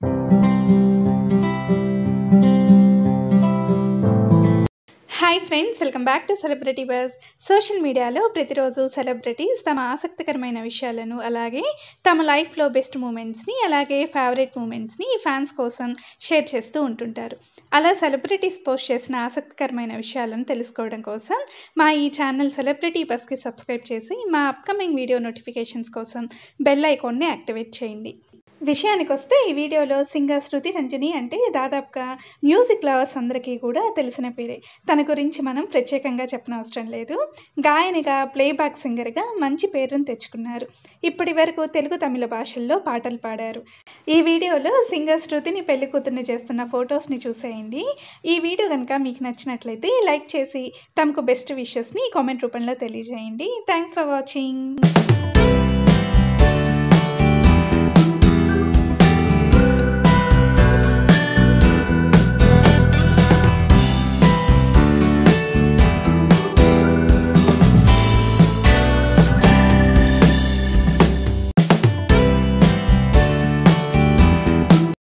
hi friends welcome back to celebrity buzz social మీడియాలో ప్రతిరోజు celebrities తమ ఆసక్తికరమైన విషయాలను అలాగే తమ లైఫ్లో బెస్ట్ మూమెంట్స్ని అలాగే ఫేవరెట్ మూమెంట్స్ని ఫ్యాన్స్ కోసం షేర్ చేస్తూ ఉంటుంటారు అలా సెలబ్రిటీస్ పోస్ట్ చేసిన ఆసక్తికరమైన విషయాలను తెలుసుకోవడం కోసం మా ఈ ఛానల్ సెలబ్రిటీ బస్కి సబ్స్క్రైబ్ చేసి మా అప్కమింగ్ వీడియో నోటిఫికేషన్స్ కోసం బెల్ ఐకాన్ని యాక్టివేట్ చేయండి విషయానికి వస్తే ఈ వీడియోలో సింగర్ శృతి రంజని అంటే దాదాపుగా మ్యూజిక్ లవర్స్ అందరికీ కూడా తెలిసిన పేరే తన గురించి మనం ప్రత్యేకంగా చెప్పనవసరం లేదు గాయనిగా ప్లేబ్యాక్ సింగర్గా మంచి పేరును తెచ్చుకున్నారు ఇప్పటి వరకు తెలుగు తమిళ భాషల్లో పాటలు పాడారు ఈ వీడియోలో సింగర్ శృతిని పెళ్లి కూతుర్ని చేస్తున్న ఫొటోస్ని చూసేయండి ఈ వీడియో కనుక మీకు నచ్చినట్లయితే లైక్ చేసి తమకు బెస్ట్ విషెస్ని కామెంట్ రూపంలో తెలియజేయండి థ్యాంక్స్ ఫర్ వాచింగ్